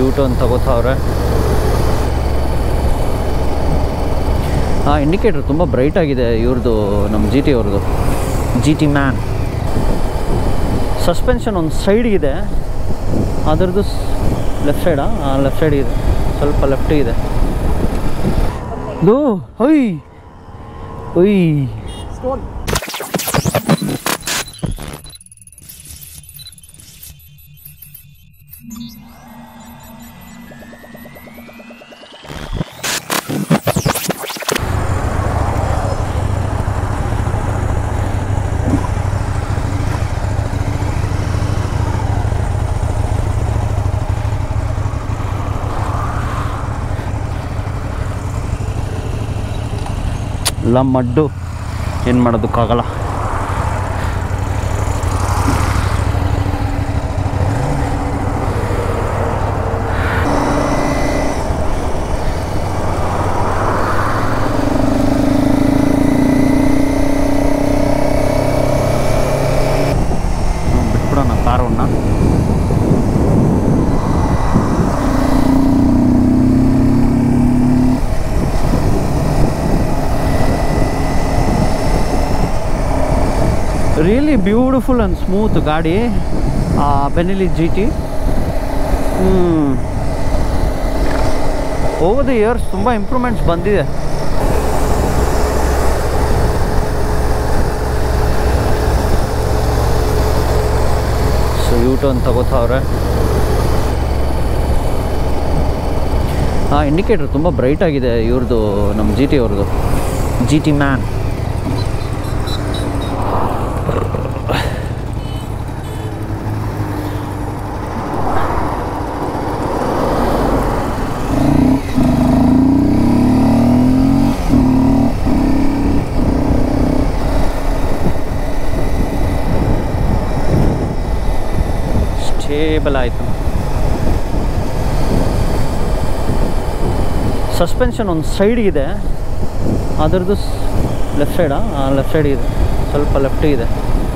You turn ತಗೋತಾವ್ರೆ ಹಾಂ indicator ತುಂಬ ಬ್ರೈಟ್ ಆಗಿದೆ ಇವ್ರದ್ದು ನಮ್ಮ ಜಿ ಟಿ ಅವ್ರದ್ದು ಜಿ ಟಿ ಮ್ಯಾನ್ ಸಸ್ಪೆನ್ಷನ್ ಒಂದು ಸೈಡ್ಗಿದೆ ಅದರದ್ದು ಲೆಫ್ಟ್ ಸೈಡಾ ಹಾಂ ಲೆಫ್ಟ್ ಸೈಡ್ ಇದೆ ಸ್ವಲ್ಪ ಲೆಫ್ಟ್ ಇದೆ ಇದು ಹೊಯ್ ಹೊಯ್ ಎಲ್ಲ ಮಡ್ಡು ಏನು ಮಾಡೋದಕ್ಕಾಗಲ್ಲ ಹ್ಮ್, ಬಿಟ್ಬಿಡೋಣ ಕಾರನ್ನ ರಿಯಲಿ ಬ್ಯೂಟಿಫುಲ್ ಆ್ಯಂಡ್ ಸ್ಮೂತ್ ಗಾಡಿ Benelli G T over the years ತುಂಬ ಇಂಪ್ರೂವ್ಮೆಂಟ್ಸ್ ಬಂದಿದೆ ಸೊ ಯೂ ಟರ್ನ್ ತಗೋತಾವ್ರೆ ಹಾಂ ಇಂಡಿಕೇಟ್ರ್ ತುಂಬ ಬ್ರೈಟ್ ಆಗಿದೆ ಇವ್ರದ್ದು ನಮ್ಮ ಜಿ ಟಿ ಅವ್ರದ್ದು ಜಿ ಟಿ ಮ್ಯಾನ್ ಸ್ಟೇಬಲ್ ಆಯಿತು ಸಸ್ಪೆನ್ಷನ್ ಒಂದು ಸೈಡ್ಗಿದೆ ಅದರದ್ದು ಲೆಫ್ಟ್ ಸೈಡಾ ಹಾಂ ಲೆಫ್ಟ್ ಸೈಡ್ ಇದೆ ಸ್ವಲ್ಪ ಲೆಫ್ಟ್ ಇದೆ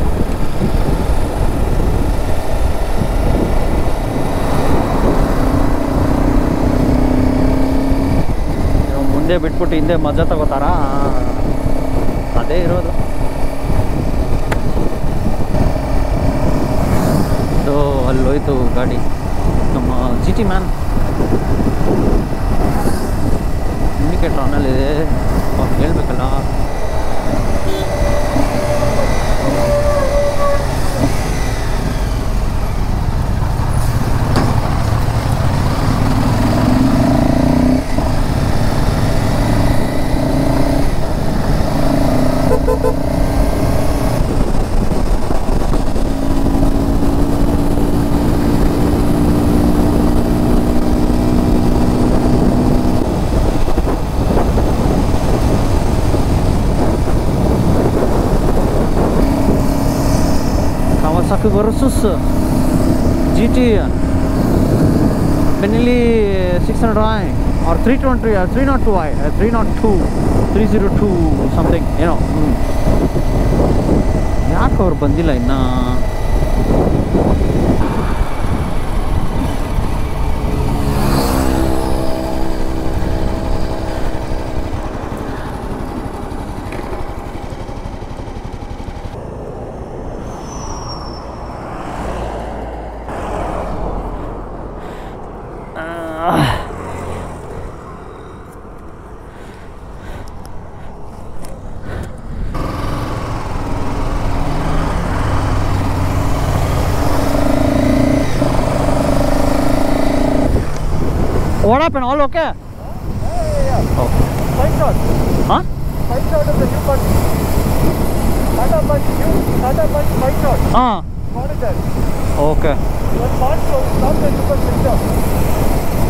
ಇವಾಗ ಮುಂದೆ ಬಿಟ್ಬಿಟ್ಟು ಹಿಂದೆ ಮಜಾ ತಗೋತಾರಾ ಅದೇ ಇರೋದು ಅದು ಅಲ್ಲಿ ಹೋಯ್ತು ಗಾಡಿ ನಮ್ಮ ಜಿ ಟಿ ಮ್ಯಾನ್ ಇಂಡಿಕೇಟ್ರ್ ಆನಲ್ಲಿದೆ ಅವ್ರು ಹೇಳ್ಬೇಕಲ್ಲ Kawasaki versus GT Benelli 600i or 320 or 302i uh, 302 302 something you know ಯಾಕೆ ಅವ್ರು ಬಂದಿಲ್ಲ ಇನ್ನ What happened? All okay? Oh. Five shot. Huh? Five shot of the new punch. Tata punch, new Tata punch, five shot. Ah, What is that? okay. One punch, so stop the super picture.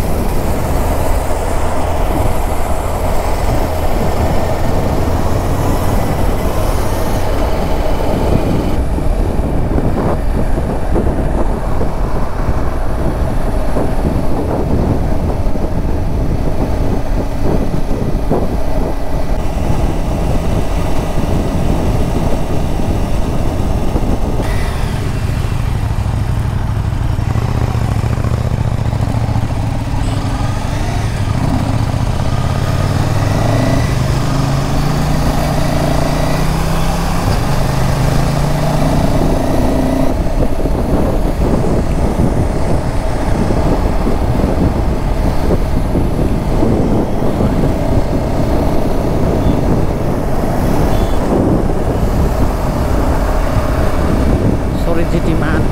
GT man.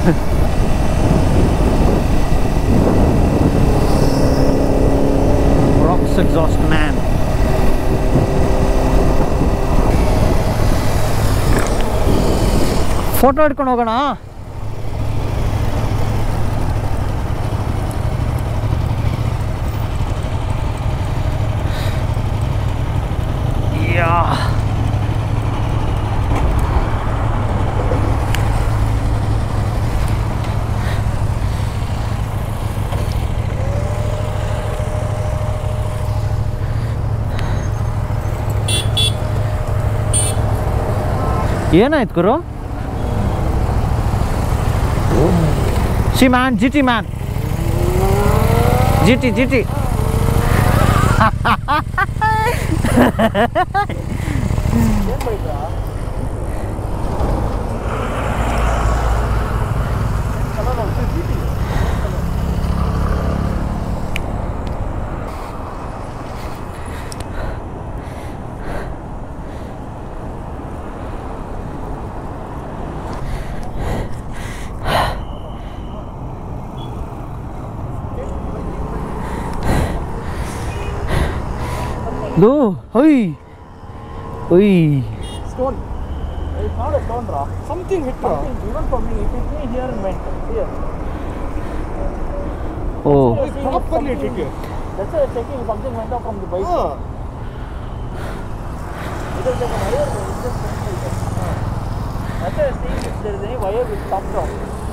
Rocks exhaust man. Photo ಹಿಡ್ಕೊಂಡು ಹೋಗೋಣ ಯಾ ಏನಾಯ್ತು ಗುರು C man G T man G T G T ಏನ್ ಬೈತಾ ಅಲ್ಲ ನಾವು G T ದೋ ಹೊಯ್ ಹೊಯ್ stone. It's not a stone rock. Something hit Something even for me. It hit me here and went here. O It's properly hit here. That's why I'm checking if something went off from the bike. It was like a wire. It just went like that. That's why I'm saying if there is any wire which comes off.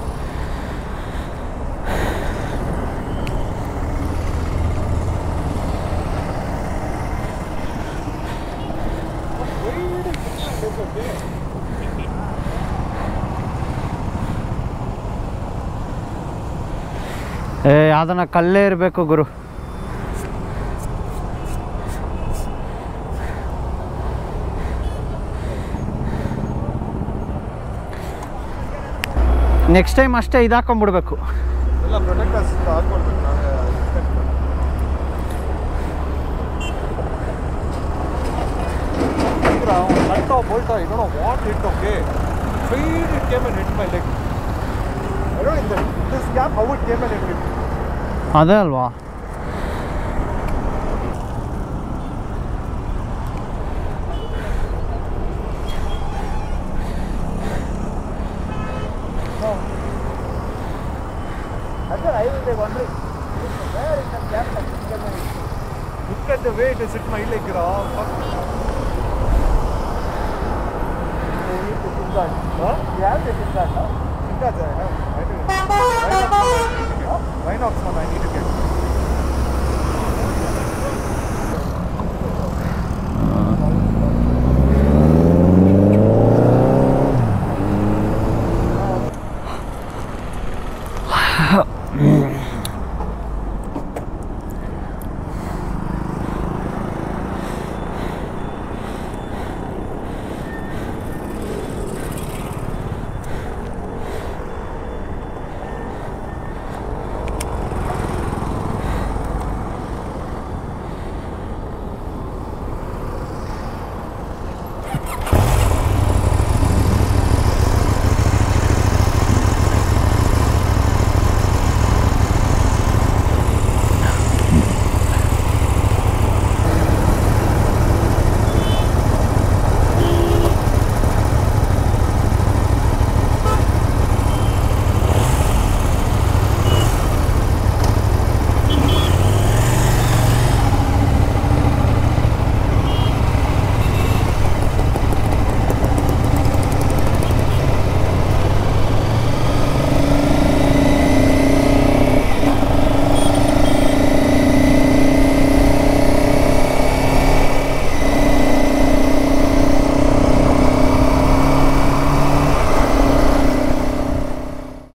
ಏ ಅದನ್ನ ಕಲ್ಲೇ ಇರಬೇಕು ಗುರು next time ಅಷ್ಟೇ ಇದಾಕೊಂಡ್ಬಿಡ್ಬೇಕು ಎಲ್ಲ ಪ್ರೊಟೆಕ್ಟರ್ಸ್ ಹಾಕೊಳ್ಬೇಕು ನಾವೇ nut bolt I don't know what hit okay straight it came and hit my leg I don't in this gap how it came and hit ಅದೇ ಅಲ್ವಾ That's what I was like wondering. Where is that gap that it came and hit? Look at the way it has hit my leg, raw. Fuck. You need the SIM card. Huh? You have the SIM card, no? Think that's I have. I do. Rhinox one I need to get. Rhinox one I need to get.